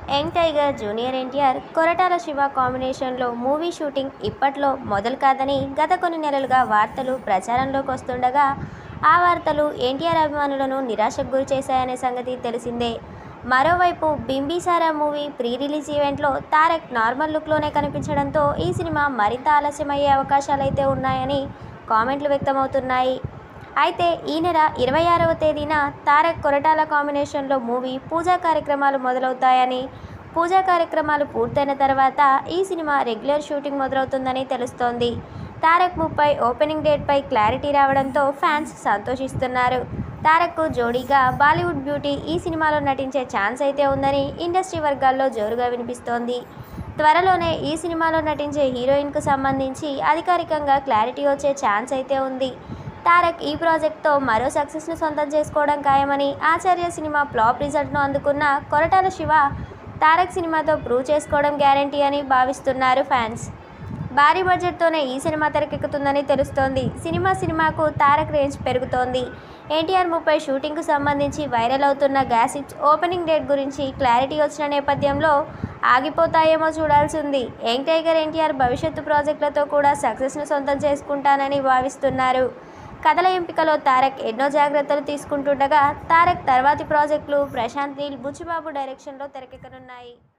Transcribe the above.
young tiger junior NTR Koratala Siva కాంబినేషన్లో movie shooting ఇప్పట్లో మొదలు కాదని గత కొన్ని నెలలుగా వార్తలు ప్రచారంలోకి వస్తుండగా ఆ వార్తలు ఎన్టీఆర్ అభిమానులను నిరాశకు గురి చేశాయనే సంగతి తెలిసిందే మరోవైపు బింబిసారా మూవీ ప్రీ రిలీజ్ ఈవెంట్లో తారక్ నార్మల్ లుక్లోనే కనిపించడంతో ఈ సినిమా మరింత ఆలస్యమయ్యే అవకాశాలైతే ఉన్నాయని కామెంట్లు వ్యక్తమవుతున్నాయి అయితే ఈ నెల ఇరవై ఆరవ తేదీన తారక్ కొరటాల కాంబినేషన్లో మూవీ పూజా కార్యక్రమాలు మొదలవుతాయని పూజా కార్యక్రమాలు పూర్తయిన తర్వాత ఈ సినిమా రెగ్యులర్ షూటింగ్ మొదలవుతుందని తెలుస్తోంది తారక్ ముప్పై ఓపెనింగ్ డేట్పై క్లారిటీ రావడంతో ఫ్యాన్స్ సంతోషిస్తున్నారు తారక్కు జోడీగా బాలీవుడ్ బ్యూటీ ఈ సినిమాలో నటించే ఛాన్స్ అయితే ఉందని ఇండస్ట్రీ వర్గాల్లో జోరుగా వినిపిస్తోంది త్వరలోనే ఈ సినిమాలో నటించే హీరోయిన్కు సంబంధించి అధికారికంగా క్లారిటీ వచ్చే ఛాన్స్ అయితే ఉంది తారక్ ఈ ప్రాజెక్ట్తో మరో సక్సెస్ను సొంతం చేసుకోవడం ఖాయమని ఆచార్య సినిమా ఫ్లాప్ రిజల్ట్ను అందుకున్న కొరటాల శివ తారక్ సినిమాతో ప్రూవ్ చేసుకోవడం గ్యారంటీ అని భావిస్తున్నారు ఫ్యాన్స్ భారీ బడ్జెట్తోనే ఈ సినిమా తెరకెక్కుతుందని తెలుస్తోంది సినిమా సినిమాకు తారక్ రేంజ్ పెరుగుతోంది ఎన్టీఆర్ ముప్పై షూటింగ్కు సంబంధించి వైరల్ అవుతున్న గ్యాసిప్స్ ఓపెనింగ్ డేట్ గురించి క్లారిటీ వచ్చిన నేపథ్యంలో ఆగిపోతాయేమో చూడాల్సి ఉంది యంగ్ టైగర్ ఎన్టీఆర్ భవిష్యత్తు ప్రాజెక్టులతో కూడా సక్సెస్ను సొంతం చేసుకుంటానని భావిస్తున్నారు కథల ఎంపికలో తారక్ ఎన్నో జాగ్రత్తలు తీసుకుంటుండగా తారక్ తర్వాతి ప్రాజెక్టులు ప్రశాంత్ నీల్ బుచ్చిబాబు డైరెక్షన్లో తెరకెక్కనున్నాయి